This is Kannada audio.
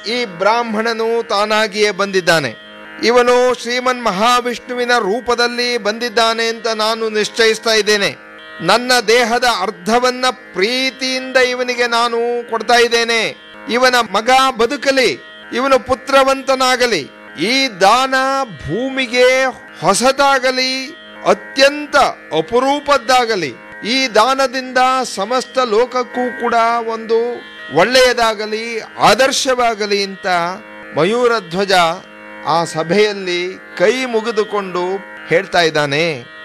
ಈ ಬ್ರಾಹ್ಮಣನು ತಾನಾಗಿಯೇ ಬಂದಿದ್ದಾನೆ ಇವನು ಶ್ರೀಮನ್ ಮಹಾವಿಷ್ಣುವಿನ ರೂಪದಲ್ಲಿ ಬಂದಿದ್ದಾನೆ ಅಂತ ನಾನು ನಿಶ್ಚಯಿಸ್ತಾ ಇದ್ದೇನೆ ನನ್ನ ದೇಹದ ಅರ್ಧವನ್ನ ಪ್ರೀತಿಯಿಂದ ಇವನಿಗೆ ನಾನು ಕೊಡ್ತಾ ಇದ್ದೇನೆ ಇವನ ಮಗ ಬದುಕಲಿ ಇವನು ಪುತ್ರವಂತನಾಗಲಿ ಈ ದಾನ ಭೂಮಿಗೆ ಹೊಸದಾಗಲಿ ಅತ್ಯಂತ ಅಪರೂಪದ್ದಾಗಲಿ ಈ ದಾನದಿಂದ ಸಮಸ್ತ ಲೋಕಕ್ಕೂ ಕೂಡ ಒಂದು ಒಳ್ಳೆಯದಾಗಲಿ ಆದರ್ಶವಾಗಲಿ ಅಂತ ಮಯೂರಧ್ವಜ ಆ ಸಭೆಯಲ್ಲಿ ಕೈ ಮುಗಿದುಕೊಂಡು ಹೇಳ್ತಾ ಇದ್ದಾನೆ